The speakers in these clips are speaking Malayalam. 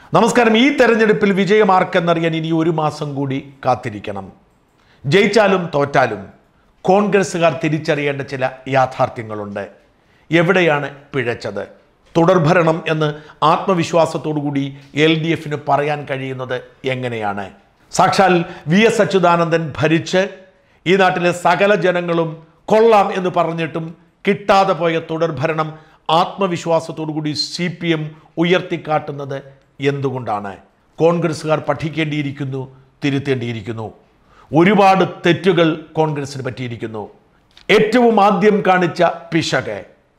നമസ്കാരം ഈ തെരഞ്ഞെടുപ്പിൽ വിജയമാർക്കെന്നറിയാൻ ഇനി ഒരു മാസം കൂടി കാത്തിരിക്കണം ജയിച്ചാലും തോറ്റാലും കോൺഗ്രസ്സുകാർ തിരിച്ചറിയേണ്ട ചില യാഥാർത്ഥ്യങ്ങളുണ്ട് എവിടെയാണ് പിഴച്ചത് തുടർഭരണം എന്ന് ആത്മവിശ്വാസത്തോടുകൂടി എൽ ഡി എഫിന് പറയാൻ കഴിയുന്നത് എങ്ങനെയാണ് സാക്ഷാൽ വി എസ് അച്യുതാനന്ദൻ ഭരിച്ച് ഈ നാട്ടിലെ സകല ജനങ്ങളും കൊള്ളാം എന്ന് പറഞ്ഞിട്ടും കിട്ടാതെ പോയ തുടർഭരണം ആത്മവിശ്വാസത്തോടുകൂടി സി പി എം ഉയർത്തിക്കാട്ടുന്നത് എന്തുകൊണ്ടാണ് കോൺഗ്രസ്സുകാർ പഠിക്കേണ്ടിയിരിക്കുന്നു തിരുത്തേണ്ടിയിരിക്കുന്നു ഒരുപാട് തെറ്റുകൾ കോൺഗ്രസിന് പറ്റിയിരിക്കുന്നു ഏറ്റവും ആദ്യം കാണിച്ച പിശക്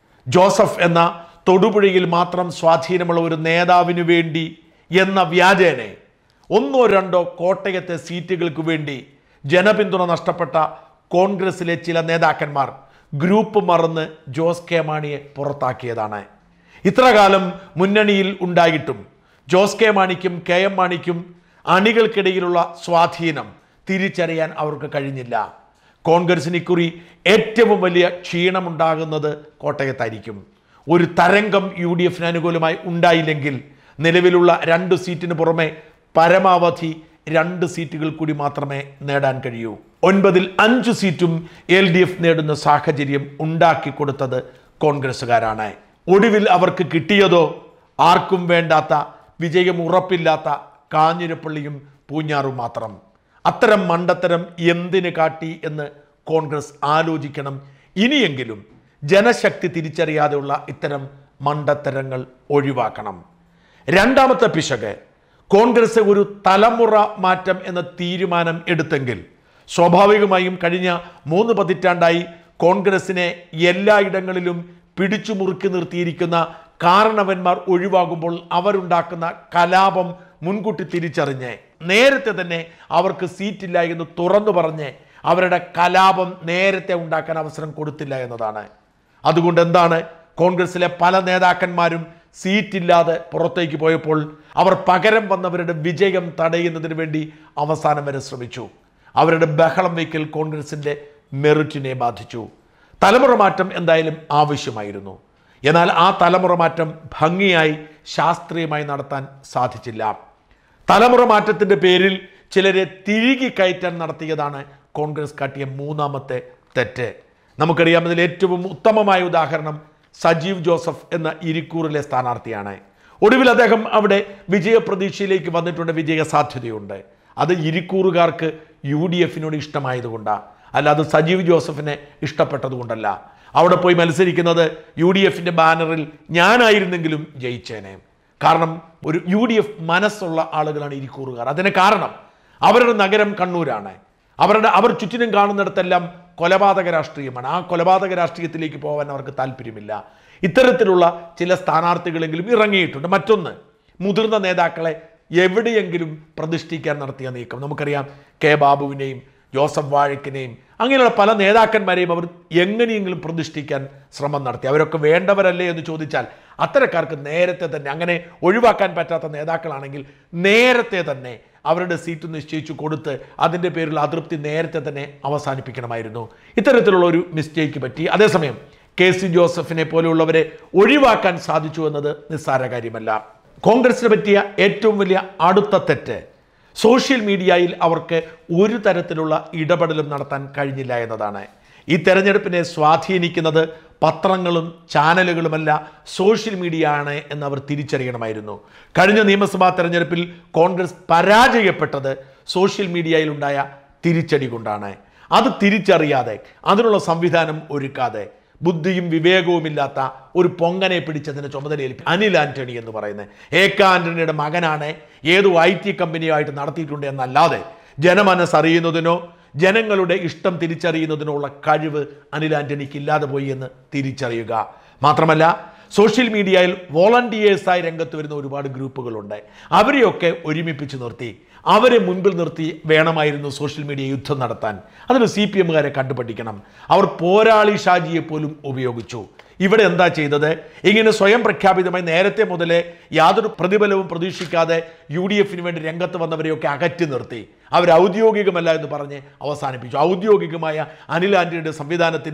ജോസഫ് എന്ന തൊടുപുഴയിൽ മാത്രം സ്വാധീനമുള്ള ഒരു നേതാവിനു വേണ്ടി എന്ന വ്യാജേനെ ഒന്നോ രണ്ടോ കോട്ടയത്തെ സീറ്റുകൾക്ക് വേണ്ടി ജനപിന്തുണ നഷ്ടപ്പെട്ട കോൺഗ്രസിലെ ചില നേതാക്കന്മാർ ഗ്രൂപ്പ് മറന്ന് ജോസ് കെ മാണിയെ പുറത്താക്കിയതാണ് ഇത്രകാലം മുന്നണിയിൽ ഉണ്ടായിട്ടും ജോസ് കെ മാണിക്കും കെ എം മാണിക്കും അണികൾക്കിടയിലുള്ള സ്വാധീനം തിരിച്ചറിയാൻ അവർക്ക് കഴിഞ്ഞില്ല കോൺഗ്രസിന് ഇക്കുറി ഏറ്റവും വലിയ ക്ഷീണമുണ്ടാകുന്നത് കോട്ടയത്തായിരിക്കും ഒരു തരംഗം യു ഡി എഫിന് അനുകൂലമായി ഉണ്ടായില്ലെങ്കിൽ നിലവിലുള്ള രണ്ട് സീറ്റിന് പുറമെ പരമാവധി രണ്ട് സീറ്റുകൾ കൂടി മാത്രമേ നേടാൻ കഴിയൂ ഒൻപതിൽ അഞ്ച് സീറ്റും എൽ ഡി എഫ് നേടുന്ന സാഹചര്യം ഉണ്ടാക്കി കൊടുത്തത് കോൺഗ്രസ്സുകാരാണ് ഒടുവിൽ അവർക്ക് കിട്ടിയതോ ആർക്കും വേണ്ടാത്ത വിജയം ഉറപ്പില്ലാത്ത കാഞ്ഞിരപ്പള്ളിയും പൂഞ്ഞാറും മാത്രം അത്തരം മണ്ടത്തരം എന്തിന് കാട്ടി എന്ന് കോൺഗ്രസ് ആലോചിക്കണം ഇനിയെങ്കിലും ജനശക്തി തിരിച്ചറിയാതെയുള്ള ഇത്തരം മണ്ടത്തരങ്ങൾ ഒഴിവാക്കണം രണ്ടാമത്തെ പിശക് കോൺഗ്രസ് ഒരു തലമുറ മാറ്റം എന്ന തീരുമാനം എടുത്തെങ്കിൽ സ്വാഭാവികമായും കഴിഞ്ഞ മൂന്ന് പതിറ്റാണ്ടായി കോൺഗ്രസിനെ എല്ലായിടങ്ങളിലും പിടിച്ചു മുറുക്കി നിർത്തിയിരിക്കുന്ന കാരണവന്മാർ ഒഴിവാകുമ്പോൾ അവരുണ്ടാക്കുന്ന കലാപം മുൻകൂട്ടി തിരിച്ചറിഞ്ഞ് നേരത്തെ തന്നെ അവർക്ക് സീറ്റില്ല എന്ന് തുറന്നു പറഞ്ഞ് അവരുടെ കലാപം നേരത്തെ ഉണ്ടാക്കാൻ അവസരം കൊടുത്തില്ല എന്നതാണ് അതുകൊണ്ട് എന്താണ് കോൺഗ്രസിലെ പല നേതാക്കന്മാരും സീറ്റില്ലാതെ പുറത്തേക്ക് പോയപ്പോൾ അവർ പകരം വന്നവരുടെ വിജയം തടയുന്നതിന് വേണ്ടി അവസാനം വരെ ശ്രമിച്ചു അവരുടെ ബഹളം വയ്ക്കൽ കോൺഗ്രസിൻ്റെ മെറിറ്റിനെ ബാധിച്ചു തലമുറ മാറ്റം എന്തായാലും ആവശ്യമായിരുന്നു എന്നാൽ ആ തലമുറ മാറ്റം ഭംഗിയായി ശാസ്ത്രീയമായി നടത്താൻ സാധിച്ചില്ല തലമുറ മാറ്റത്തിൻ്റെ പേരിൽ ചിലരെ തിരികെ കയറ്റാൻ നടത്തിയതാണ് കോൺഗ്രസ് കാട്ടിയ മൂന്നാമത്തെ തെറ്റ് നമുക്കറിയാം ഇതിൽ ഏറ്റവും ഉത്തമമായ ഉദാഹരണം സജീവ് ജോസഫ് എന്ന ഇരിക്കൂറിലെ സ്ഥാനാർത്ഥിയാണ് ഒടുവിൽ അദ്ദേഹം അവിടെ വിജയപ്രതീക്ഷയിലേക്ക് വന്നിട്ടുണ്ട് വിജയ സാധ്യതയുണ്ട് അത് ഇരിക്കൂറുകാർക്ക് യു ഡി എഫിനോട് ഇഷ്ടമായതുകൊണ്ടാണ് അല്ലാതെ സജീവ് ജോസഫിനെ ഇഷ്ടപ്പെട്ടതുകൊണ്ടല്ല അവിടെ പോയി മത്സരിക്കുന്നത് യു ഡി എഫിൻ്റെ ബാനറിൽ ഞാനായിരുന്നെങ്കിലും ജയിച്ചേനെ കാരണം ഒരു യു ഡി എഫ് മനസ്സുള്ള ആളുകളാണ് ഇരിക്കൂറുകാർ അതിന് കാരണം അവരുടെ നഗരം കണ്ണൂരാണ് അവരുടെ അവർ ചുറ്റിനും കാണുന്നിടത്തെല്ലാം കൊലപാതക രാഷ്ട്രീയമാണ് ആ കൊലപാതക രാഷ്ട്രീയത്തിലേക്ക് പോകാൻ അവർക്ക് താല്പര്യമില്ല ഇത്തരത്തിലുള്ള ചില സ്ഥാനാർത്ഥികളെങ്കിലും ഇറങ്ങിയിട്ടുണ്ട് മറ്റൊന്ന് മുതിർന്ന നേതാക്കളെ എവിടെയെങ്കിലും പ്രതിഷ്ഠിക്കാൻ നടത്തിയ നീക്കം നമുക്കറിയാം കെ ബാബുവിനെയും ജോസഫ് വാഴക്കിനെയും അങ്ങനെയുള്ള പല നേതാക്കന്മാരെയും അവർ എങ്ങനെയെങ്കിലും പ്രതിഷ്ഠിക്കാൻ ശ്രമം നടത്തി അവരൊക്കെ വേണ്ടവരല്ലേ എന്ന് ചോദിച്ചാൽ അത്തരക്കാർക്ക് നേരത്തെ തന്നെ അങ്ങനെ ഒഴിവാക്കാൻ പറ്റാത്ത നേതാക്കളാണെങ്കിൽ നേരത്തെ തന്നെ അവരുടെ സീറ്റ് നിശ്ചയിച്ചു കൊടുത്ത് അതിൻ്റെ പേരിൽ അതൃപ്തി നേരത്തെ തന്നെ അവസാനിപ്പിക്കണമായിരുന്നു ഇത്തരത്തിലുള്ള ഒരു മിസ്റ്റേക്ക് പറ്റി അതേസമയം കെ സി ജോസഫിനെ പോലെയുള്ളവരെ ഒഴിവാക്കാൻ സാധിച്ചു എന്നത് നിസ്സാര കാര്യമല്ല കോൺഗ്രസിന് പറ്റിയ ഏറ്റവും വലിയ അടുത്ത തെറ്റ് സോഷ്യൽ മീഡിയയിൽ അവർക്ക് ഒരു തരത്തിലുള്ള ഇടപെടലും നടത്താൻ കഴിഞ്ഞില്ല എന്നതാണ് ഈ തെരഞ്ഞെടുപ്പിനെ സ്വാധീനിക്കുന്നത് പത്രങ്ങളും ചാനലുകളുമല്ല സോഷ്യൽ മീഡിയ ആണ് എന്ന് അവർ തിരിച്ചറിയണമായിരുന്നു കഴിഞ്ഞ നിയമസഭാ തെരഞ്ഞെടുപ്പിൽ കോൺഗ്രസ് പരാജയപ്പെട്ടത് സോഷ്യൽ മീഡിയയിലുണ്ടായ തിരിച്ചടി കൊണ്ടാണ് അത് തിരിച്ചറിയാതെ അതിനുള്ള സംവിധാനം ഒരുക്കാതെ ബുദ്ധിയും വിവേകവുമില്ലാത്ത ഒരു പൊങ്കനെ പിടിച്ചതിന് ചുമതലയേൽപ്പി അനിൽ ആന്റണി എന്ന് പറയുന്നത് എ കെ ആന്റണിയുടെ മകനാണ് ഏതോ ഐ ടി കമ്പനിയായിട്ട് നടത്തിയിട്ടുണ്ട് എന്നല്ലാതെ ജനമനസ് അറിയുന്നതിനോ ജനങ്ങളുടെ ഇഷ്ടം തിരിച്ചറിയുന്നതിനോ ഉള്ള കഴിവ് അനിൽ ആന്റണിക്ക് ഇല്ലാതെ പോയി എന്ന് തിരിച്ചറിയുക മാത്രമല്ല സോഷ്യൽ മീഡിയയിൽ വോളണ്ടിയേഴ്സായി രംഗത്ത് വരുന്ന ഒരുപാട് ഗ്രൂപ്പുകളുണ്ട് അവരെയൊക്കെ ഒരുമിപ്പിച്ച് നിർത്തി അവരെ മുൻപിൽ നിർത്തി വേണമായിരുന്നു സോഷ്യൽ മീഡിയ യുദ്ധം നടത്താൻ അതിന് സി പി എമ്മുകാരെ കണ്ടുപഠിക്കണം അവർ പോരാളി ഷാജിയെ പോലും ഉപയോഗിച്ചു ഇവിടെ എന്താ ചെയ്തത് ഇങ്ങനെ സ്വയം പ്രഖ്യാപിതമായി നേരത്തെ മുതലേ യാതൊരു പ്രതിഫലവും പ്രതീക്ഷിക്കാതെ യു ഡി എഫിന് വേണ്ടി രംഗത്ത് വന്നവരെയൊക്കെ അകറ്റി നിർത്തി അവർ ഔദ്യോഗികമല്ല എന്ന് പറഞ്ഞ് അവസാനിപ്പിച്ചു ഔദ്യോഗികമായ അനിൽ ആന്റണിയുടെ സംവിധാനത്തിന്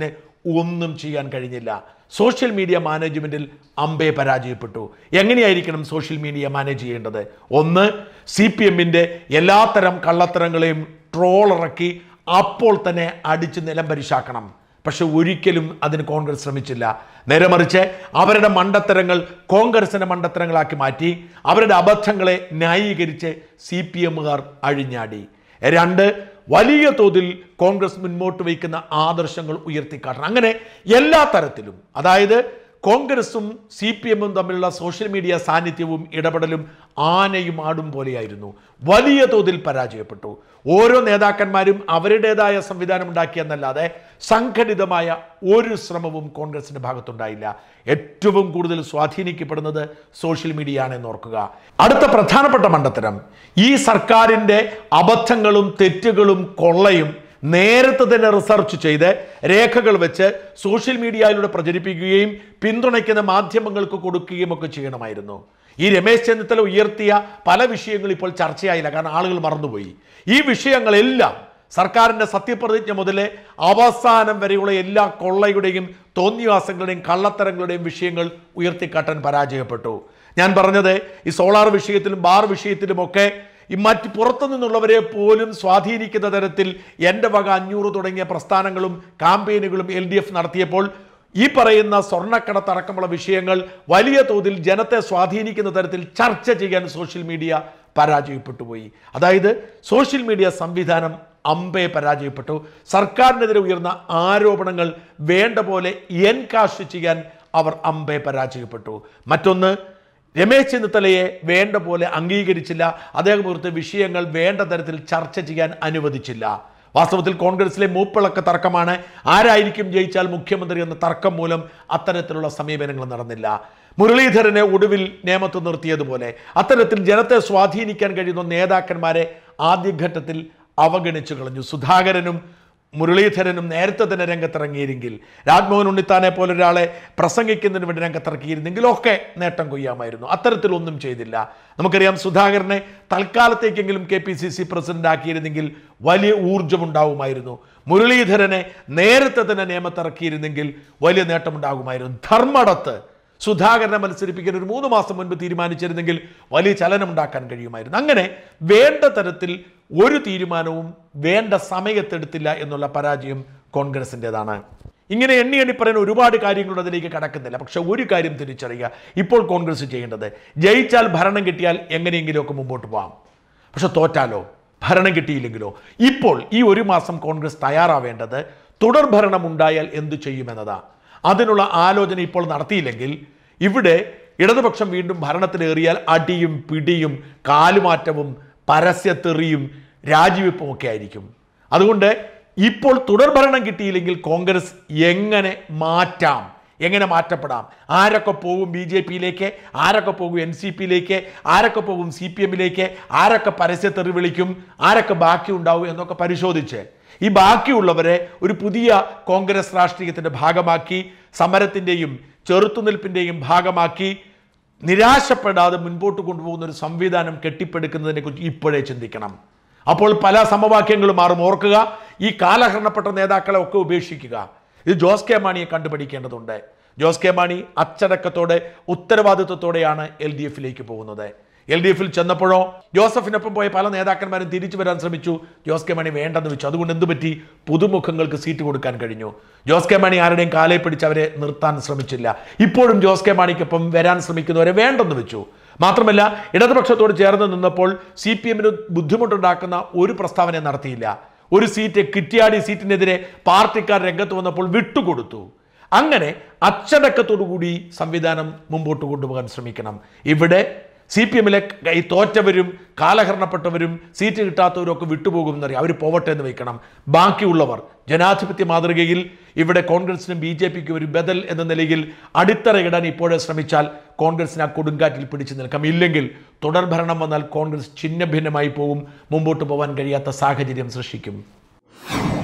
ഒന്നും ചെയ്യാൻ കഴിഞ്ഞില്ല സോഷ്യൽ മീഡിയ മാനേജ്മെന്റിൽ അമ്പെ പരാജയപ്പെട്ടു എങ്ങനെയായിരിക്കണം സോഷ്യൽ മീഡിയ മാനേജ് ചെയ്യേണ്ടത് ഒന്ന് സി പി എമ്മിൻ്റെ എല്ലാത്തരം കള്ളത്തരങ്ങളെയും ട്രോളിറക്കി അപ്പോൾ തന്നെ അടിച്ച് നിലം പരിശാക്കണം പക്ഷെ ഒരിക്കലും അതിന് കോൺഗ്രസ് ശ്രമിച്ചില്ല നേരെ മറിച്ച് അവരുടെ മണ്ടത്തരങ്ങൾ കോൺഗ്രസിന്റെ മണ്ടത്തരങ്ങളാക്കി മാറ്റി അവരുടെ അബദ്ധങ്ങളെ ന്യായീകരിച്ച് സി പി എമ്മുകാർ അഴിഞ്ഞാടി രണ്ട് വലിയ തോതിൽ കോൺഗ്രസ് മുൻപോട്ട് വയ്ക്കുന്ന ആദർശങ്ങൾ ഉയർത്തിക്കാട്ടണം അങ്ങനെ എല്ലാ തരത്തിലും അതായത് കോൺഗ്രസും സി പി എമ്മും തമ്മിലുള്ള സോഷ്യൽ മീഡിയ സാന്നിധ്യവും ഇടപെടലും ആനയും ആടും പോലെയായിരുന്നു വലിയ തോതിൽ പരാജയപ്പെട്ടു ഓരോ നേതാക്കന്മാരും അവരുടേതായ സംവിധാനം ഉണ്ടാക്കിയെന്നല്ലാതെ സംഘടിതമായ ഒരു ശ്രമവും കോൺഗ്രസിന്റെ ഭാഗത്തുണ്ടായില്ല ഏറ്റവും കൂടുതൽ സ്വാധീനിക്കപ്പെടുന്നത് സോഷ്യൽ മീഡിയ ആണെന്ന് ഓർക്കുക അടുത്ത പ്രധാനപ്പെട്ട മണ്ടത്തരം ഈ സർക്കാരിൻ്റെ അബദ്ധങ്ങളും തെറ്റുകളും കൊള്ളയും നേരത്തെ തന്നെ റിസർച്ച് ചെയ്ത് രേഖകൾ വെച്ച് സോഷ്യൽ മീഡിയയിലൂടെ പ്രചരിപ്പിക്കുകയും പിന്തുണയ്ക്കുന്ന മാധ്യമങ്ങൾക്ക് കൊടുക്കുകയും ഒക്കെ ചെയ്യണമായിരുന്നു ഈ രമേശ് ചെന്നിത്തല ഉയർത്തിയ പല വിഷയങ്ങളും ഇപ്പോൾ ചർച്ചയായില്ല കാരണം ആളുകൾ മറന്നുപോയി ഈ വിഷയങ്ങളെല്ലാം സർക്കാരിന്റെ സത്യപ്രതിജ്ഞ മുതൽ അവസാനം വരെയുള്ള എല്ലാ കൊള്ളയുടെയും തോന്നിവാസങ്ങളുടെയും കള്ളത്തരങ്ങളുടെയും വിഷയങ്ങൾ ഉയർത്തിക്കാട്ടാൻ പരാജയപ്പെട്ടു ഞാൻ പറഞ്ഞത് ഈ സോളാർ വിഷയത്തിലും ബാർ വിഷയത്തിലുമൊക്കെ ഈ മറ്റ് പുറത്തു നിന്നുള്ളവരെ പോലും സ്വാധീനിക്കുന്ന തരത്തിൽ എൻ്റെ വക അഞ്ഞൂറ് തുടങ്ങിയ പ്രസ്ഥാനങ്ങളും കാമ്പയിനുകളും എൽ ഡി എഫ് നടത്തിയപ്പോൾ ഈ പറയുന്ന സ്വർണ്ണക്കടത്തടക്കമുള്ള വിഷയങ്ങൾ വലിയ തോതിൽ ജനത്തെ സ്വാധീനിക്കുന്ന തരത്തിൽ ചർച്ച ചെയ്യാൻ സോഷ്യൽ മീഡിയ പരാജയപ്പെട്ടു പോയി അതായത് സോഷ്യൽ മീഡിയ സംവിധാനം അമ്പെ പരാജയപ്പെട്ടു സർക്കാരിനെതിരെ ഉയർന്ന ആരോപണങ്ങൾ വേണ്ട പോലെ എൻകാഷ് ചെയ്യാൻ അവർ അമ്പെ പരാജയപ്പെട്ടു മറ്റൊന്ന് രമേശ് ചെന്നിത്തലയെ വേണ്ട പോലെ അംഗീകരിച്ചില്ല അദ്ദേഹം ഉയർത്തിയ വിഷയങ്ങൾ വേണ്ട തരത്തിൽ ചർച്ച ചെയ്യാൻ അനുവദിച്ചില്ല വാസ്തവത്തിൽ കോൺഗ്രസിലെ മൂപ്പിളക്ക തർക്കമാണ് ആരായിരിക്കും ജയിച്ചാൽ മുഖ്യമന്ത്രി എന്ന തർക്കം മൂലം അത്തരത്തിലുള്ള സമീപനങ്ങൾ നടന്നില്ല മുരളീധരനെ ഒടുവിൽ നിയമത്ത് നിർത്തിയതുപോലെ അത്തരത്തിൽ ജനത്തെ സ്വാധീനിക്കാൻ കഴിയുന്ന നേതാക്കന്മാരെ ആദ്യഘട്ടത്തിൽ അവഗണിച്ചു കളഞ്ഞു സുധാകരനും മുരളീധരനും നേരത്തെ തന്നെ രംഗത്തിറങ്ങിയിരുന്നെങ്കിൽ രാജ്മോഹൻ ഉണ്ണിത്താനെ പോലെ ഒരാളെ പ്രസംഗിക്കുന്നതിന് വേണ്ടി രംഗത്തിറക്കിയിരുന്നെങ്കിൽ ഒക്കെ നേട്ടം കൊയ്യാമായിരുന്നു അത്തരത്തിലൊന്നും ചെയ്തില്ല നമുക്കറിയാം സുധാകരനെ തൽക്കാലത്തേക്കെങ്കിലും K P C C president ആക്കിയിരുന്നെങ്കിൽ വലിയ ഊർജ്ജമുണ്ടാവുമായിരുന്നു മുരളീധരനെ നേരത്തെ തന്നെ നിയമത്തിറക്കിയിരുന്നെങ്കിൽ വലിയ നേട്ടമുണ്ടാകുമായിരുന്നു ധർമ്മടത്ത് സുധാകരനെ മത്സരിപ്പിക്കാൻ ഒരു മൂന്ന് മാസം മുൻപ് തീരുമാനിച്ചിരുന്നെങ്കിൽ വലിയ ചലനമുണ്ടാക്കാൻ കഴിയുമായിരുന്നു അങ്ങനെ വേണ്ട തരത്തിൽ ഒരു തീരുമാനവും വേണ്ട സമയത്തെടുത്തില്ല എന്നുള്ള പരാജയം കോൺഗ്രസിൻ്റെതാണ് ഇങ്ങനെ എണ്ണി എണ്ണി പറയുന്ന ഒരുപാട് കാര്യങ്ങളുടെ അതിലേക്ക് കടക്കുന്നില്ല പക്ഷെ ഒരു കാര്യം തിരിച്ചറിയുക ഇപ്പോൾ കോൺഗ്രസ് ചെയ്യേണ്ടത് ജയിച്ചാൽ ഭരണം കിട്ടിയാൽ എങ്ങനെയെങ്കിലുമൊക്കെ മുമ്പോട്ട് പോകാം പക്ഷെ തോറ്റാലോ ഭരണം കിട്ടിയില്ലെങ്കിലോ ഇപ്പോൾ ഈ ഒരു മാസം കോൺഗ്രസ് തയ്യാറാവേണ്ടത് തുടർ ഭരണം ഉണ്ടായാൽ എന്തു ചെയ്യുമെന്നതാ അതിനുള്ള ആലോചന ഇപ്പോൾ നടത്തിയില്ലെങ്കിൽ ഇവിടെ ഇടതുപക്ഷം വീണ്ടും ഭരണത്തിലേറിയാൽ അടിയും പിടിയും കാലുമാറ്റവും പരസ്യത്തെറിയും രാജിവെപ്പും ഒക്കെ ആയിരിക്കും അതുകൊണ്ട് ഇപ്പോൾ തുടർ ഭരണം കിട്ടിയില്ലെങ്കിൽ കോൺഗ്രസ് എങ്ങനെ മാറ്റാം എങ്ങനെ മാറ്റപ്പെടാം ആരൊക്കെ പോകും ബി ജെ പിയിലേക്ക് ആരൊക്കെ പോകും എൻ സി പിയിലേക്ക് ആരൊക്കെ പോകും സി പി എമ്മിലേക്ക് ആരൊക്കെ പരസ്യത്തെറി വിളിക്കും ആരൊക്കെ ബാക്കി ഉണ്ടാവും എന്നൊക്കെ പരിശോധിച്ച് ഈ ബാക്കിയുള്ളവരെ ഒരു പുതിയ കോൺഗ്രസ് രാഷ്ട്രീയത്തിന്റെ ഭാഗമാക്കി സമരത്തിന്റെയും ചെറുത്തുനിൽപ്പിന്റെയും ഭാഗമാക്കി നിരാശപ്പെടാതെ മുൻപോട്ട് കൊണ്ടുപോകുന്ന ഒരു സംവിധാനം കെട്ടിപ്പടുക്കുന്നതിനെ കുറിച്ച് ഇപ്പോഴേ ചിന്തിക്കണം അപ്പോൾ പല സമവാക്യങ്ങളും മാറും ഓർക്കുക ഈ കാലഹരണപ്പെട്ട നേതാക്കളെ ഒക്കെ ഉപേക്ഷിക്കുക ഇത് ജോസ് കെ മാണിയെ കണ്ടുപിടിക്കേണ്ടതുണ്ട് ജോസ് കെ മാണി അച്ചടക്കത്തോടെ ഉത്തരവാദിത്വത്തോടെയാണ് എൽ ഡി എഫിലേക്ക് പോകുന്നത് എൽ ഡി എഫിൽ ചെന്നപ്പോഴോ ജോസഫിനൊപ്പം പോയ പല നേതാക്കന്മാരും തിരിച്ചു വരാൻ ശ്രമിച്ചു ജോസ് കെ മാണി വേണ്ടെന്ന് വെച്ചു അതുകൊണ്ട് എന്ത് പറ്റി പുതുമുഖങ്ങൾക്ക് സീറ്റ് കൊടുക്കാൻ കഴിഞ്ഞു ജോസ് കെ മാണി ആരുടെയും കാലെ പിടിച്ച് അവരെ നിർത്താൻ ശ്രമിച്ചില്ല ഇപ്പോഴും ജോസ് കെ മാണിക്കൊപ്പം വരാൻ ശ്രമിക്കുന്നവരെ വേണ്ടെന്ന് വെച്ചു മാത്രമല്ല ഇടതുപക്ഷത്തോട് ചേർന്ന് നിന്നപ്പോൾ സി പി എമ്മിന് ബുദ്ധിമുട്ടുണ്ടാക്കുന്ന ഒരു പ്രസ്താവന നടത്തിയില്ല ഒരു സീറ്റ് കിറ്റിയാടി സീറ്റിനെതിരെ പാർട്ടിക്കാർ രംഗത്ത് വന്നപ്പോൾ വിട്ടുകൊടുത്തു അങ്ങനെ അച്ചടക്കത്തോടുകൂടി സംവിധാനം മുമ്പോട്ട് കൊണ്ടുപോകാൻ ശ്രമിക്കണം ഇവിടെ സി പി എമ്മിലെ ഈ തോറ്റവരും കാലഹരണപ്പെട്ടവരും സീറ്റ് കിട്ടാത്തവരും ഒക്കെ വിട്ടുപോകുമെന്നറിയാം അവർ പോവട്ടെ എന്ന് വെക്കണം ബാക്കിയുള്ളവർ ജനാധിപത്യ മാതൃകയിൽ ഇവിടെ കോൺഗ്രസിനും ബി ജെ പിക്കും ഒരു ബദൽ എന്ന നിലയിൽ അടിത്തറയിടാൻ ഇപ്പോഴേ ശ്രമിച്ചാൽ കോൺഗ്രസിന് ആ കൊടുങ്കാറ്റിൽ പിടിച്ചു നിൽക്കാം ഇല്ലെങ്കിൽ തുടർഭരണം വന്നാൽ കോൺഗ്രസ് ഛിന്ന ഭിന്നമായി പോകും മുമ്പോട്ട് പോകാൻ കഴിയാത്ത സാഹചര്യം സൃഷ്ടിക്കും